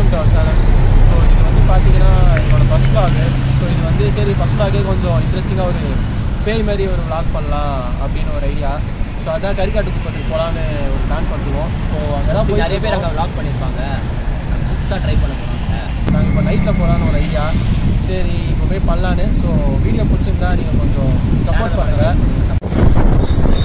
Welcome to our channel so இது வந்து பார்த்தீங்கன்னா என்னோட ஃபஸ்ட் vlog ஸோ இது வந்து சரி ஃபஸ்ட் vlogே கொஞ்சம் இன்ட்ரெஸ்டிங்காக ஒரு பேய் மாதிரி ஒரு vlog பண்ணலாம் அப்படின்னு ஒரு ஐடியா ஸோ அதான் கரிக்காட்டு குப்பத்துக்கு போகலான்னு ஒரு பிளான் பண்ணிருக்கோம் ஸோ அங்கே தான் போய் நிறைய பேர் அங்கே வ்ளாக் பண்ணியிருப்பாங்க புதுசாக ட்ரை பண்ண போகிறாங்க நாங்கள் இப்போ நைட்டில் போகலான்னு ஒரு ஐடியா சரி இப்போ போய் பண்ணலான்னு ஸோ வீடியோ பிடிச்சிருந்தா நீங்கள் கொஞ்சம் சப்போர்ட் பண்ணுங்கள்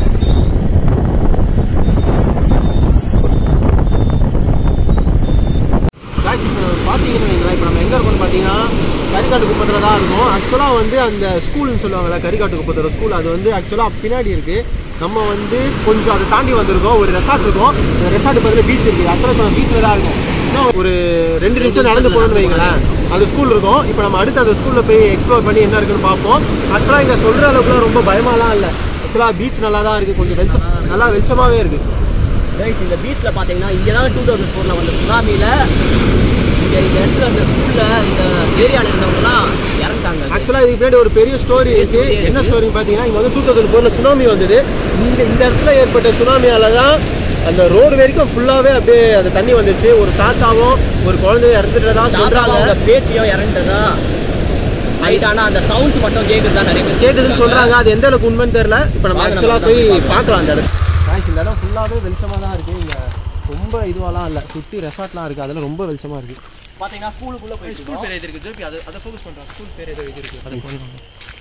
காய்ச்சி இப்போ பார்த்தீங்கன்னு வைங்களேன் இப்போ நம்ம எங்கே இருக்கோம்னு பார்த்தீங்கன்னா கரிக்காட்டு குப்பத்தில் தான் இருக்கும் ஆக்சுவலாக வந்து அந்த ஸ்கூல்னு சொல்லுவாங்கல்ல கரிக்காட்டு குப்பத்தோட ஸ்கூல் அது வந்து ஆக்சுவலாக பின்னாடி இருக்குது நம்ம வந்து கொஞ்சம் அதை தாண்டி வந்திருக்கோம் ஒரு ரெசார்ட் இருக்கும் அந்த ரெசார்ட் பக்கத்தில் பீச் இருக்குது ஆக்சுவலாக இப்போ பீச்சில் தான் இருக்கும் இன்னும் ஒரு ரெண்டு நிமிஷம் நடந்து போகணும்னு வைங்களேன் அந்த ஸ்கூல் இருக்கும் இப்போ நம்ம அடுத்து அந்த ஸ்கூலில் போய் எக்ஸ்ப்ளோர் பண்ணி என்ன இருக்குன்னு பார்ப்போம் ஆக்சுவலாக இங்கே சொல்கிற அளவுக்குலாம் ரொம்ப பயமாலாம் இல்லை ஆக்சுவலாக பீச் நல்லா தான் இருக்குது கொஞ்சம் வெளிச்சம் நல்லா வெளிச்சமாகவே இருக்குது கைஸ் இந்த பீச்சில் பார்த்தீங்கன்னா இங்கே தான் டூ தௌசண்ட் ஃபோரில் வந்த சுனாமியில் இங்கே இந்த இடத்துல அந்த ஸ்கூலில் இந்த ஏரியாவில் இருந்தவங்கலாம் இறந்துட்டாங்க ஆக்சுவலாக இதுக்கு பின்னாடி ஒரு பெரிய ஸ்டோரி இருக்கு story இருக்கு. என்ன ஸ்டோரின்னு பார்த்தீங்கன்னா இங்கே வந்து டூ தௌசண்ட் ஃபோரில் சுனாமி வந்தது இந்த இந்த இடத்துல ஏற்பட்ட சுனாமியால தான் அந்த ரோடு வரைக்கும் ஃபுல்லாகவே அப்படியே அந்த தண்ணி வந்துச்சு ஒரு தாத்தாவும் ஒரு குழந்தையும் இறந்துட்டதா தாத்தாவும் சொல்கிறாங்க அவங்க பேத்தியும் இறந்துட்டதா நைட் ஆனால் அந்த சவுண்ட்ஸ் மட்டும் கேட்குது தான் நிறைய பேர் கேட்டதுன்னு சொல்கிறாங்க அது எந்த அளவுக்கு உண்மைன்னு தெரியல இப்போ நம்ம வாங்க, ஆக்சுவலாக நம்ம போய் பார்க்கலாம். பார்க்கலாம் அந்த இடம் காய்ச்சி இந்த இடம் ஃபுல்லாகவே வெளிச்சமாக தான் இருக்குது இங்கே ரொம்ப இதுவாலாம் இல்லை சுற்றி ரெசார்ட்லாம் இருக்குது அதெல்லாம் ரொம்ப வெளிச்சமாக இருக்குது பார்த்தீங்கன்னா ஸ்கூலுக்குள்ளே போய் ஸ்கூல் பேர் எது இருக்கு ஜோபி அதை அதை ஃபோக்கஸ் பண்ணுறோம் ஸ்கூல் பேர் எது இருக்கு அதை போடுவாங்க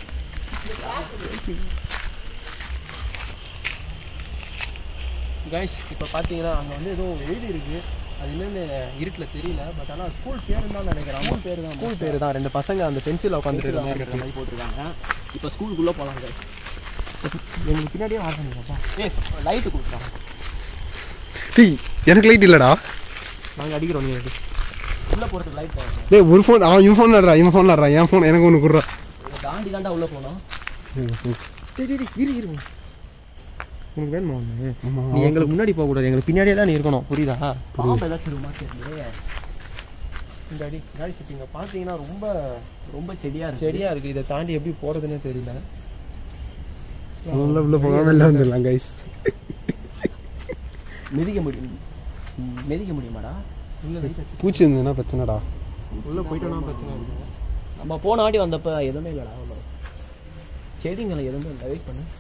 கைஸ் இப்போ பார்த்தீங்கன்னா அங்கே வந்து ஏதோ எழுதி இருக்கு அது என்னன்னு இருட்டில் தெரியல பட் ஆனால் ஸ்கூல் பேர் தான் நினைக்கிறேன் ஸ்கூல் பேர் தான் ஸ்கூல் பேர் தான் ரெண்டு பசங்க அந்த பென்சில் உட்காந்துட்டு இருக்கிற மாதிரி போட்டிருக்காங்க இப்போ ஸ்கூலுக்குள்ளே போகலாம் கைஸ் எங்களுக்கு பின்னாடியே ஆர் பண்ணிக்கப்பா ஏ லைட்டு கொடுக்குறாங்க டேய் எனக்கு லைட் இல்லடா நாங்கள் அடிக்கிறோம் நீங்கள் உள்ளே போகிறதுக்கு லைட் போகணும் டேய் ஒரு ஃபோன் அவன் இவன் ஃபோன் நடுறா இவன் ஃபோன் நடுறா என் ஃபோன் எனக்கு ஒன்று குடுறா இதை தாண்டி தாண்டா உள்ளே போகணும் டேய் டேய் டேய், இரு இரு உனக்கு வேணுமா ஒன்று ஆமா. நீ எங்களுக்கு முன்னாடி போகக்கூடாது எங்களுக்கு பின்னாடியே தான் நீ இருக்கணும் புரியுதா பாம்பு ஏதாச்சும் இருக்குமா தெரியலையே இந்த அடி காய்ஸ் இப்போ இங்கே பார்த்தீங்கன்னா ரொம்ப ரொம்ப செடியாக இருக்கு செடியாக இருக்குது இதை தாண்டி எப்படி போகிறதுனே தெரியல உள்ள உள்ள போகாம வெளில வந்துடலாம் கைஸ் மிதிக்க முடியும் ம், மிதிக்க முடியுமாடா பூச்சி இருந்ததுன்னா பிரச்சனைடா உள்ளே போயிட்டோம்னா பிரச்சனை இருக்குது நம்ம போன வாட்டி வந்தப்ப எதுவுமே இல்லைடா அவ்வளோ செடிங்களை எதுவுமே இல்லை வெயிட் பண்ணு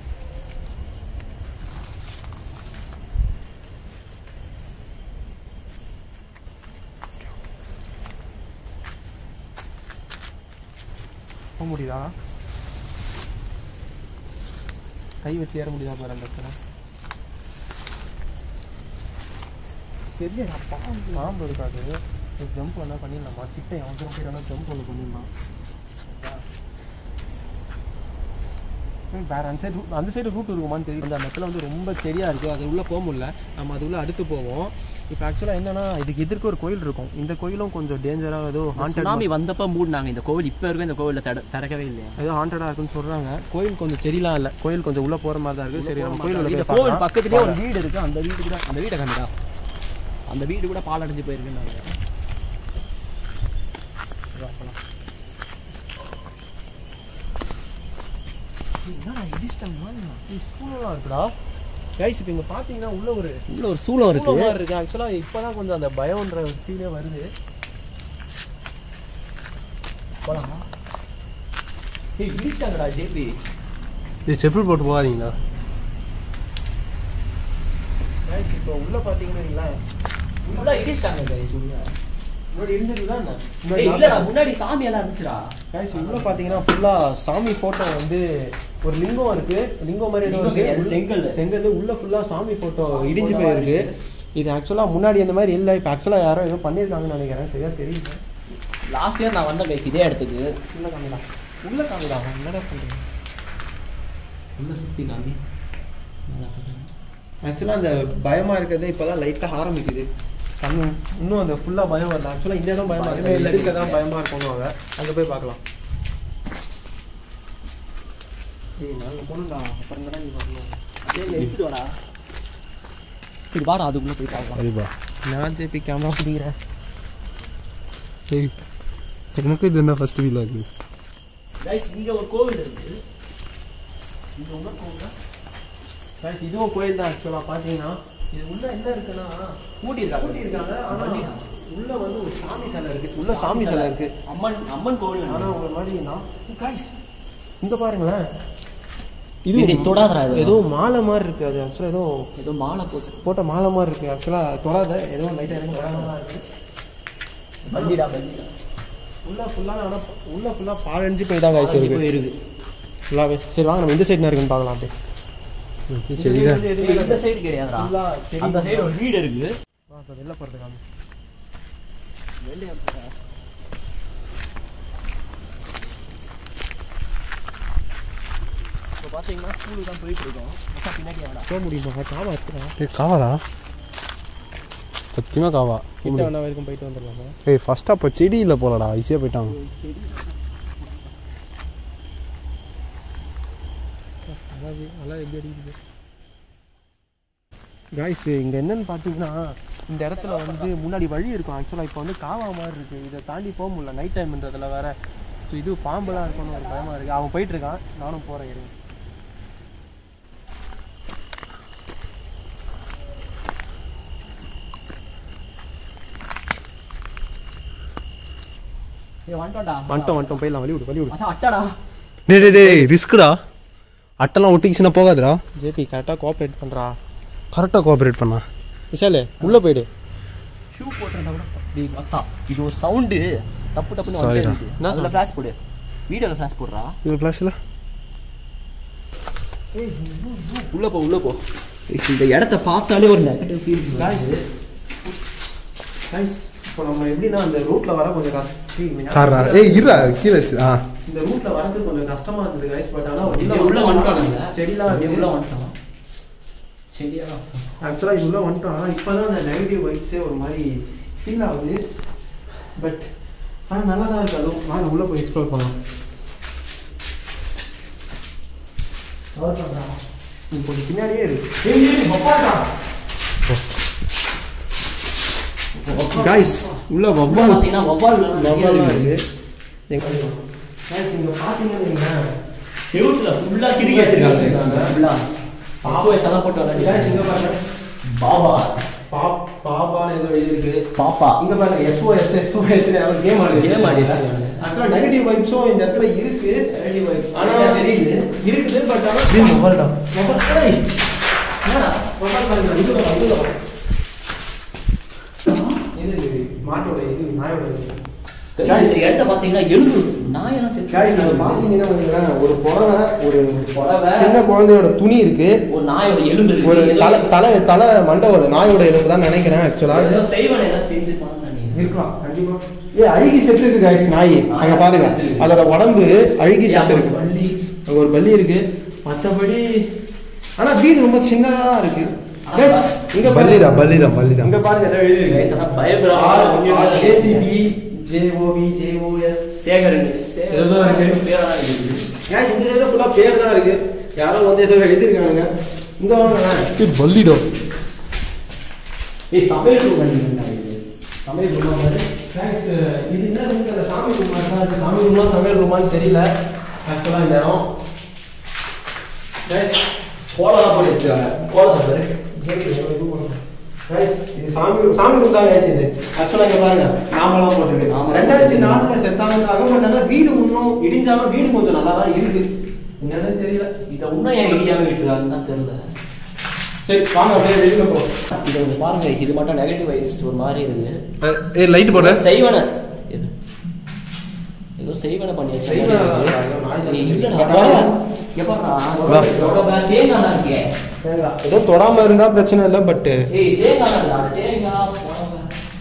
போக முடியுதா கை வச்சு ஏற முடியுதா பாரு அந்த இடத்துல தெரியலடா பாம்பு பாம்பு இருக்காது ஜம்ப் வேணா பண்ணிடலாமா கிட்ட எவன் போய் வேணா ஜம்ப் ஒன்று பண்ணிடலாம் ம், வேற அந்த சைடு அந்த சைடு ரூட் இருக்குமான்னு தெரியும் அந்த இடத்துல வந்து ரொம்ப செடியாக இருக்குது அது உள்ளே போக முடியல நம்ம அது உள்ள அடுத்து போவோம் இப்போ ஆக்சுவலாக என்னன்னா இதுக்கு எதிர்க்க ஒரு கோயில் இருக்கும் இந்த கோயிலும் கொஞ்சம் டேஞ்சராக ஏதோ ஹாண்டட் சுனாமி வந்தப்ப மூடினாங்க இந்த கோவில் இப்போ இருக்க இந்த கோவிலில் தட திறக்கவே இல்லையா ஏதோ ஹாண்டடாக இருக்குன்னு சொல்கிறாங்க கோயில் கொஞ்சம் செடிலாம் இல்லை கோயில் கொஞ்சம் உள்ளே போகிற மாதிரி தான் இருக்குது சரி நம்ம கோயில் இந்த கோவில் பக்கத்துலேயே ஒரு வீடு இருக்கு அந்த வீடு கூட அந்த வீட்டை கண்டுடா அந்த வீடு கூட பால் அடைஞ்சு போயிருக்குன்னு நினைக்கிறேன். ஸ்கூலெலாம் இருக்குடா கைஸ் இப்போ இங்கே பார்த்தீங்கன்னா உள்ள ஒரு உள்ள ஒரு சூளம் இருக்கு ஸ்கூல் மாதிரி இருக்கு ஆக்சுவலாக இப்போ தான் கொஞ்சம் அந்த பயம்ன்ற ஒரு ஃபீலே வருது போலாமா ஏய் இடிச்சிட்டாங்கடா ஜேபி இது செப்பல் போட்டு போகாதீங்களா கைஸ் இப்போ உள்ள பார்த்தீங்கன்னா வைங்களேன், உள்ள இடிச்சிட்டாங்க guys உள்ள முன்னாடி இருந்ததுதான் என்ன? ஏய் முன்னாடி இல்லடா முன்னாடி சாமி எல்லாம் இருந்துச்சுடா கைஸ் உள்ள பார்த்தீங்கன்னா ஃபுல்லாக சாமி ஃபோட்டோ வந்து ஒரு லிங்கம் இருக்கு லிங்கம் மாதிரி ஏதோ லிங்கம் இருக்கு கிடையாது, செங்கல். செங்கல் உள்ள ஃபுல்லாக சாமி ஃபோட்டோ இடிஞ்சு போயிருக்கு இது ஆக்சுவலாக முன்னாடி அந்த மாதிரி இல்லை இப்போ ஆக்சுவலாக யாரோ ஏதோ பண்ணியிருக்காங்கன்னு நினைக்கிறேன் சரியா தெரியல லாஸ்ட் இயர் நான் வந்தேன் கைஸ் இதே இடத்துக்கு உள்ள காமிடா உள்ள காமிடா என்னடா பண்ணுறீங்க உள்ள சுத்தி காமி ஆக்சுவலாக அந்த பயமாக இருக்கிறதே இப்போ தான் லைட்டாக ஆரம்பிக்குது கண்ணு இன்னும் அந்த ஃபுல்லாக பயம் வரல ஆக்சுவலாக இந்த இடம் பயமாக பயமே இருக்கு இல்லை. இருக்க தான் பயமாக இருக்கும்னுவாங்க அங்கே போய் பார்க்கலாம் ஏய் நாங்கள் போகணும்டா அப்புறம் தான் நீ வரணும் எடுத்துட்டு வாடா சரி வாடா அதுக்குள்ள போய் பார்க்கலாம் சரிப்பா நான் ஜேபி கேமரா பிடிக்கிறேன் ஏய் எனக்கு இது என்ன ஃபர்ஸ்ட் வீல் ஆகுது கைஸ் இங்க ஒரு கோவில் இருக்கு இங்க உள்ள கோவில் கைஸ் இதுவும் கோயில் தான் ஆக்சுவலாக பார்த்தீங்கன்னா இது உள்ள என்ன இருக்குன்னா கூட்டி இருக்காங்க கூட்டி இருக்காங்க ஆனால் உள்ள வந்து ஒரு சாமி சிலை இருக்கு உள்ள சாமி சிலை இருக்கு அம்மன் அம்மன் கோவில் ஆனா ஒரு மாதிரி நான் காய்ஸ் இங்க பாருங்களேன் இது தொடாதடா இது. ஏதோ மாலை மாதிரி இருக்கு அது ஆக்சுவலா ஏதோ ஏதோ மாலை போட்டு போட்ட மாலை மாதிரி இருக்கு ஆக்சுவலா தொடாத ஏதோ லைட்டா எனக்கு வேலை இருக்கு பள்ளிடா பள்ளிடா உள்ள ஃபுல்லா ஆனா உள்ள ஃபுல்லா பாலஞ்சு போய் தான் காய்ச்சி இருக்கு இருக்கு ஃபுல்லாவே சரி வாங்க நம்ம இந்த சைடு இருக்குன்னு பார்க்கலாம் அப்படியே சரி சரிதான் இந்த சைடு கிடையாதுடா ஃபுல்லா சரி அந்த சைடு ஒரு வீடு இருக்கு வா, இப்ப வெளில போறதுக்காக இப்போ பார்த்தீங்கன்னா ஸ்கூலுக்கு தான் போயிட்டு இருக்கோம் மொத்தம் பின்னாடி வாடா போக முடியுமா காவா இருக்குடா ஏய் காவாடா சத்தியமாக காவா கிட்ட வேணா வரைக்கும் போயிட்டு வந்துடலாமா ஏய் ஃபர்ஸ்ட் அப்போ செடியில் போகலடா ஈஸியாக போயிட்டாங்க அதாவது நல்லா எப்படி அடிக்குது காய்ஸ் இங்கே என்னன்னு பார்த்தீங்கன்னா இந்த இடத்துல வந்து முன்னாடி வழி இருக்கும் ஆக்சுவலாக இப்போ வந்து காவா மாதிரி இருக்குது இதை தாண்டி போக முடியல நைட் டைம்ன்றதுல வேற ஸோ இது பாம்பெல்லாம் இருக்கும்னு ஒரு பயமாக இருக்குது அவன் போயிட்டு இருக்கான் நானும் போகிறேன் இருங்க ஏய் வந்துட்டோம்டா வந்துட்டோம் வந்துட்டோம் போயிடலாம் வழி விடு வழி விடு மச்சான் அட்டாடா டே டே டே ரிஸ்க்குடா அட்டெல்லாம் ஒட்டிக்கிச்சுன்னா போகாதுடா ஜேபி கரெக்டாக கோஆப்ரேட் பண்ணுறா கரெக்டாக கோஆப்ரேட் பண்ணா விஷாலு உள்ளே போயிடு ஷூ போட்டிருந்தா கூட டேய் அக்கா இது ஒரு சவுண்டு தப்பு தப்புன்னு Sorry வந்துட்டே டா. இருக்கு என்ன அதில் ஃப்ளாஷ் போடு வீடியோவில் ஃப்ளாஷ் போடுறா இது ஃப்ளாஷில் உள்ள போ உள்ள போ இந்த இடத்த பார்த்தாலே ஒரு நெகட்டிவ் ஃபீல் காய்ஸ் காய்ஸ் இப்போ நம்ம எப்படின்னா அந்த ரூட்டில் வர கொஞ்சம் கஷ்டம் சாரா ஏய் இருடா கீழே வச்சு ஆ இந்த ரூட்ல வரது கொஞ்சம் கஷ்டமா இருந்தது கைஸ் பட் ஆனா இங்க உள்ள வந்துட்டோம் நாங்க செடிலாம் இங்க இருக்கு. உள்ள வந்துட்டோம் செடியெல்லாம் ஆக்சுவலா இது உள்ள வந்துட்டோம் ஆனா இப்பதான் அந்த நெகட்டிவ் வைப்ஸே ஒரு மாதிரி ஃபீல் ஆகுது பட் ஆனா நல்லா தான் இருக்கு அதுவும் வாங்க உள்ள போய் எக்ஸ்ப்ளோர் பண்ணலாம் நீ கொஞ்சம் பின்னாடியே இருக்கு காய்ஸ் உள்ள வவ்வால் பார்த்தீங்கன்னா வவ்வால் வவ்வால்லாம் இருக்கு எங்க guys, இங்க பாத்தீங்கன்னா வைங்களேன், செவுத்துல ஃபுல்லா கிறுக்கி வச்சிருக்காங்க ஃபுல்லா எஸ்ஓஎஸ் எல்லாம் போட்டு guys, விளையாடுறாங்க இங்க பாருங்க பாபா பாப் பாப்பான்னு ஏதோ எழுதியிருக்கு பாப்பா இங்க பாருங்க எஸ்ஓஎஸ் எஸ்ஓஎஸ் கேம் ஆடுது Game ஆடிட்டு ஆக்சுவலா நெகட்டிவ் வைப்ஸும் இந்த இடத்துல இருக்கு Negative vibes. ஆனா தெரியுது. இருக்குது பட் ஆனா டேய், மொபைல்டா. மொபைல் ஏய், என்னடா மொபைல் பாருங்க இதுல வா, இதுல வா. இது மாட்டோட இது நாயோட இது Guys, இந்த இடத்த பார்த்தீங்கன்னா எலும்பு நாயெல்லாம் செத்து காய்ஸ் நீங்க பாத்தீங்கன்னா பாத்தீங்களா ஒரு புடவை ஒரு புடவை. சின்ன குழந்தையோட துணி இருக்கு ஒரு நாயோட எலும்பு இருக்கு ஒரு ஏதோ- தலை தலை தலை மண்டவோட நாயோட எலும்பு தான் நினைக்கிறேன் ஆக்சுவலா ஏதோ செய்வன ஏதாவது செஞ்சிருப்பாங்கன்னு நினைக்கிறேன். இருக்கலாம் கண்டிப்பா ஏ அழுகி செத்து இருக்கு காய்ஸ் நாய் அங்க பாருங்க அதோட உடம்பு அழுகி செத்து இருக்கு பள்ளி. அங்க ஒரு பல்லி இருக்கு மத்தபடி ஆனா வீடு ரொம்ப சின்னதா இருக்கு Guys, இங்க பல்லிடா பாருங்க. பல்லிடா பல்லிடா இங்க பாருங்க ஏதோ எழுதி Guys, ஆனா பயப்படுறாங்க. JCB JOV JOS Sekaran. ஏதோ இருக்கு. சேகரன் பேரெல்லாம் இருக்குது. கேஷ் இந்த சைடுல ஃபுல்லா பேர் தான் இருக்கு யாரோ வந்து ஏதோ எழுதிருக்காங்க இங்க வாங்க ஏய் பல்லிடா ஏய், சமையல் room நினைக்கிறேன்டா இது. சமையல் room ஆ பாரு. Guys, இது என்ன ரூம் சாமி ரூமா தான் இருக்கு சாமி ரூமா சமையல் ரூமான்னு தெரியல ஆக்சுவலா இந்த இடம் Guys, கோலம்லாம் போட்டு வச்சிருக்காங்க. கோலத்தை பாரு. Guys, இது சாமி room- சாமி ரூம் தான் guys இது ஆக்சுவலா இங்க பாருங்க நாமலாம் போட்டுருக்கு நாமலாம் ரெண்டாயிரத்தி போட்டிருக்கு. நாலுல செத்தாங்க பட் ஆனா வீடு இன்னும் இடிஞ்சாலும் வீடு கொஞ்சம் நல்லா தான் இருக்கு என்னன்னு தெரியல இதை இன்னும் ஏன் இடியாம விட்டுருக்காங்கன்னு தான் தெரியல. சரி வாங்க அப்படியே வெளியில போவோம் இதை கொஞ்சம் பாருங்க guys, இது மட்டும் நெகட்டிவ் வைஸ் ஒரு மாதிரி இருக்கு ஏய் லைட் போட செய்வன எது? ஏதோ செய்வன பண்ணி வச்ச மாதிரி செய்வன இருக்கு. ஏதோ நாய் ஏய், ஜாஸ்தி. இல்லடா, போடா. இங்க பாருடா, வா. இதோட பே- தேங்காய் தான் இருக்கே. தேங்காய். ஏதோ தொடாம இருந்தா பிரச்சனை இல்லை பட் ஏய், தேங்காய் தான் இல்லடா, தேங்காய், புடவை.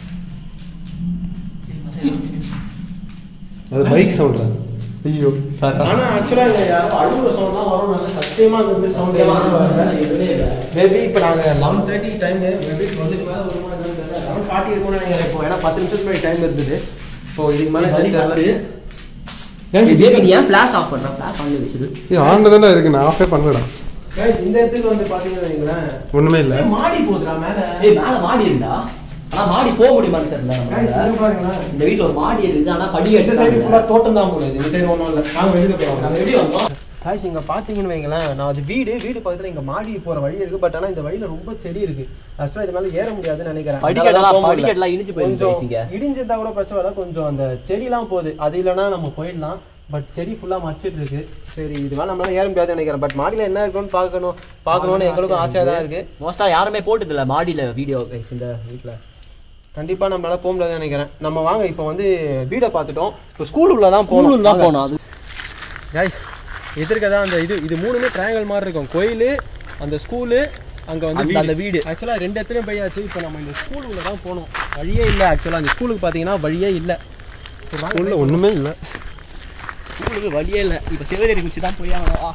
அது பைக் சவுண்டா ஐயோ சார் ஆனா ஆக்சுவலா இங்க யாரோ அழுகுற சவுண்ட்லாம் வரும் நல்ல சத்தியமா அந்த மாதிரி சவுண்ட் எதுவும் வரல எதுவுமே இல்லை. மேபி இப்போ நாங்கள் லெவன் தேர்ட்டி டைம் மேபி டுவெண்ட்டுக்கு மேலே வருமா என்னன்னு தெரியல லெவன் ஃபார்ட்டி இருக்கும்னு நினைக்கிறேன் இப்போ ஏன்னா பத்து நிமிஷத்துக்கு முன்னாடி டைம் இருந்தது ஸோ இதுக்கு மேலே மணி பத்து. ஏய், ஜேபி, நீ ஏன் flash off பண்ற? flash on ல வச்சிரு. ஏய் ஆன் தானே இருக்கு நான் ஆஃபே பண்ணலடா Guys, இந்த இடத்துக்கு வந்து பார்த்தீங்கன்னு வைங்களேன் ஒண்ணுமே இல்ல ஏய், மாடி போகுதுடா மேலே ஏய், மேல மாடி இருந்தா ஆனா மாடி போக முடியுமான்னு தெரியல Guys, நம்மளால. இங்க பாருங்களேன் இந்த வீட்ல ஒரு மாடி இருக்குது ஆனா படி இந்த சைடு எடுத்து ஃபுல்லாக தோட்டம் தான் போகுது இந்த சைடு ஒன்றும் இல்லை நாங்கள் வெளியில் போகிறோம் நாங்க எப்படி வந்தோம் காய்ச்சி இங்கே பார்த்தீங்கன்னு வைங்களேன் நான் அது வீடு வீடு பக்கத்தில் இங்கே மாடி போகிற வழி இருக்குது பட் ஆனால் இந்த வழியில் ரொம்ப செடி இருக்குது ஆக்சுவலாக இது மேலே ஏற முடியாதுன்னு நினைக்கிறேன் படிக்கட்டெல்லாம் அதனால தான் போக முடியல. படிக்கட்டெல்லாம் இடிஞ்சு போயிருக்கு கொஞ்சம் guys இங்க. இடிஞ்சிருந்தா கூட பிரச்சனை இல்லை கொஞ்சம் அந்த செடிலாம் போகுது அது இல்லைன்னா நம்ம போயிடலாம் பட் செடி ஃபுல்லாக மச்சிட்டு இருக்கு சரி இது மேலே நம்மளால ஏற முடியாதுன்னு நினைக்கிறேன் பட் மாடியில் என்ன இருக்குன்னு பார்க்கணும் பார்க்கணும்னு எங்களுக்கும் ஆசையாக தான் இருக்குது மோஸ்டா யாருமே போட்டது இல்ல மாடியில வீடியோ கைஸ் இந்த வீட்ல கண்டிப்பாக நம்மளால போக முடியாதுன்னு நினைக்கிறேன் நம்ம வாங்க இப்போ வந்து வீடை பார்த்துட்டோம் இப்போ ஸ்கூல் உள்ள தான் போகணும் தான் போனோம் அது கைஸ் எதிர்க்க தான் அந்த இது இது மூணுமே ட்ரையாங்கல் மாதிரி இருக்கும் கோயில் அந்த ஸ்கூலு அங்கே வந்து அந்த- அந்த வீடு. ஆக்சுவலாக ரெண்டு இடத்துலையும் போயாச்சு இப்போ நம்ம இந்த ஸ்கூல் உள்ள தான் போகணும் வழியே இல்லை ஆக்சுவலாக அந்த ஸ்கூலுக்கு பார்த்தீங்கன்னா வழியே இல்லை உள்ள ஒண்ணுமே இல்ல உங்களுக்கு வழியே இல்ல இப்ப சிவகரி குச்சி தான் போய் ஆகணும் வா.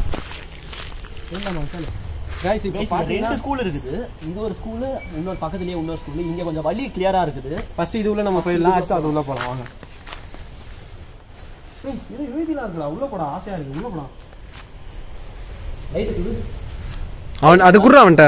கைஸ் இப்போ Guys, இங்க பார்த்தீங்கன்னா ரெண்டு ஸ்கூல் இருக்குது இது ஒரு ஸ்கூல் இன்னொரு பக்கத்துலயே இன்னொரு ஸ்கூல் இங்க கொஞ்சம் வழி கிளியரா இருக்குது ஃபர்ஸ்ட் இது உள்ள நம்ம போயிடலாம் அடுத்து அது உள்ள போகலாம் வாங்க ஏய், இது எழுதிலாம் இருக்குடா உள்ள போடா ஆசையா இருக்கு உள்ள போலாம் ரைட்டு அவன் அது குடுறா அவன்கிட்ட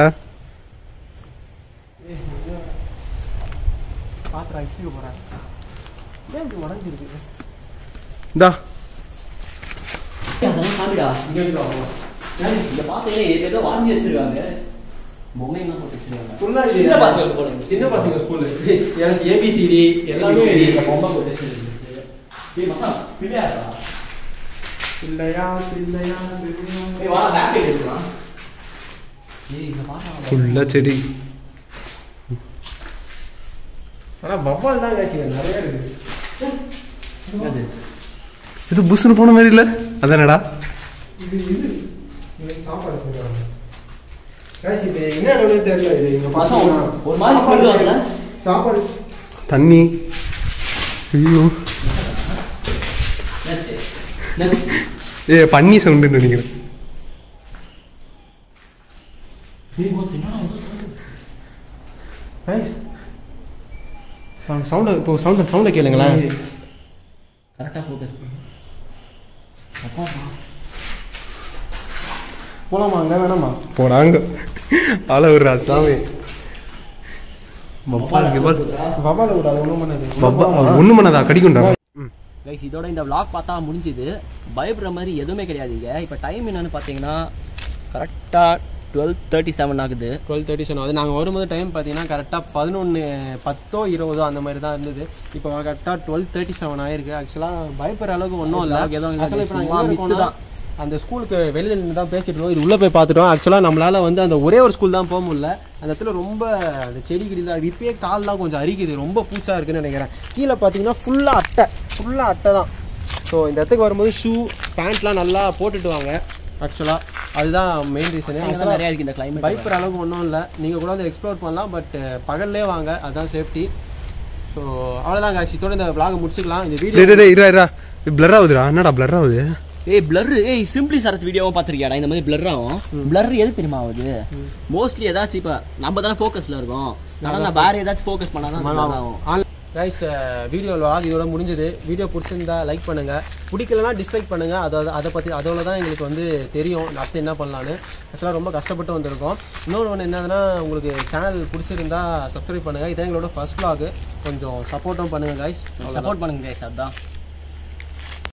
பாத்திரம் அடிச்சுக்க போறேன் ஏன் இப்படி உடஞ்சிருக்கு இந்தா அதெல்லாம் காமிடா இங்க இருக்கு வாங்க. Guys, இங்க பாத்தீங்கன்னா ஏதோ வாங்கி வச்சிருக்காங்க பொம்மையெல்லாம் போட்டு வச்சிருக்காங்க full-ஆ இது சின்ன பசங்களுக்கு போடுங்க. சின்ன பசங்க ஸ்கூலு எனக்கு ஏபிசிடி எல்லாமே இந்த பொம்மை போட்டு வச்சிருக்கு ஏய் மச்சான் பிள்ளையாரா இல்லையா இல்லையா ஏய் வா பேக் சைடு எடுக்கலாம் ஏய் இங்க பாத்தா ஃபுல்லா செடி ஆனா வவ்வால் தான் காய்ச்சி நிறைய இருக்கு என்னது இது புஷ்னு போன மாதிரி இல்ல அதானடா இது இது இன்னைக்கு சாப்பாடு செஞ்சாங்க காய்ச்சி இது என்ன இடம்னே தெரியல இது இங்க மச்சான் ஒரு- பாத்தீங்கன்னா ஒரு மாதிரி smell வருதுல? சாப்பாடு தண்ணி ஐயோ என்னாச்சு? என்னாச்சு? ஏ பன்னி சவுண்டுன்னு நினைக்கிறேன் ஏய் மொத்த என்னடா இது? காய்ஸ் சவுண்டை இப்போ சவுண்ட் சவுண்டை கேளுங்களேன் கரெக்டா ஃபோக்கஸ் பண்ணு அப்பா போலாமா அங்க வேணாமா போனாங்க ஆள ஒரு சாமி பப்பா இருக்கு பாரு வவ்வால விடாது ஒன்றும் பண்ணாது பப்பா ஒண்ணு பண்ணதா கடிக்கும்டா கைஸ் இதோட இந்த vlog பார்த்தா முடிஞ்சுது பயப்படுற மாதிரி எதுவுமே கிடையாதுங்க இப்போ டைம் என்னன்னு பார்த்தீங்கன்னா கரெக்டாக டுவெல் தேர்ட்டி செவன் ஆகுது டுவெல் தேர்ட்டி சொன்னோம் அது நாங்கள் வரும்போது டைம் பார்த்தீங்கன்னா கரெக்டாக பதினொன்று பத்தோ இருபதோ அந்த மாதிரி தான் இருந்தது இப்போ கரெக்டாக டுவெல் தேர்ட்டி செவன் ஆயிருக்கு ஆக்சுவலாக பயப்படுற அளவுக்கு ஒன்றும் இல்லை Vlog எதுவும் இல்லை Actually இப்போ சும்மா நாங்கள் மித்து தான். அந்த ஸ்கூலுக்கு வெளியில நின்று தான் பேசிட்டு இருக்கோம் இது உள்ளே போய் பார்த்துட்டோம் ஆக்சுவலாக நம்மளால் வந்து அந்த ஒரே ஒரு ஸ்கூல் தான் போக முடியல அந்த இடத்துல ரொம்ப அந்த செடி கிடிலாம் அது இப்பயே கால்லாம் கொஞ்சம் அரிக்குது ரொம்ப பூச்சா இருக்குன்னு நினைக்கிறேன் கீழே பார்த்தீங்கன்னா ஃபுல்லாக அட்டை ஃபுல்லாக அட்டை தான் ஸோ இந்த இடத்துக்கு வரும்போது ஷூ பேண்ட்லாம் நல்லா போட்டுட்டு வாங்க ஆக்சுவலாக அதுதான் மெயின் ரீசனு அங்கெல்லாம் நிறைய இருக்கு இந்த climate பயப்படுற அளவுக்கு ஒன்றும் இல்லை நீங்கள் கூட வந்து எக்ஸ்ப்ளோர் பண்ணலாம் பட் பகல்லே வாங்க அதுதான் சேஃப்டி ஸோ அவ்வளோதான் காட்சி இதோட இந்த vlog முடிச்சுக்கலாம் இந்த டேய் வீடியோ டேய், டேய் இரா இரா பிளர் ஆகுதுடா என்னடா பிளர் ஆகுது ஏய் பிளர் ஏய் சிம்பிளி சரத் வீடியோவும் பார்த்துருக்கியாடா இந்த மாதிரி பிளர் ஆகும் பிளர் எது தெரியுமா ஆகுது மோஸ்ட்லி ஏதாச்சும் இப்போ நம்ம தானே ஃபோக்கஸில் இருக்கோம் ஆனால் நான் வேற ஏதாச்சும் ஃபோக்கஸ் பண்ணால் தான் blur ஆகும் கைஸ் வீடியோ vlog இதோட முடிஞ்சது வீடியோ பிடிச்சிருந்தா லைக் பண்ணுங்க பிடிக்கலனா டிஸ்லைக் பண்ணுங்க அதை அதை பற்றி அதோட தான் எங்களுக்கு வந்து தெரியும் அடுத்து என்ன பண்ணலான்னு ஆக்சுவலாக ரொம்ப கஷ்டப்பட்டு வந்திருக்கோம் இன்னொன்று ஒன்று என்னதுன்னா உங்களுக்கு சேனல் பிடிச்சிருந்தா சப்ஸ்கிரைப் பண்ணுங்க இதான் எங்களோட ஃபர்ஸ்ட் vlog கொஞ்சம் சப்போர்ட்டும் பண்ணுங்க கைஸ் சப்போர்ட் பண்ணுங்க guys அதான்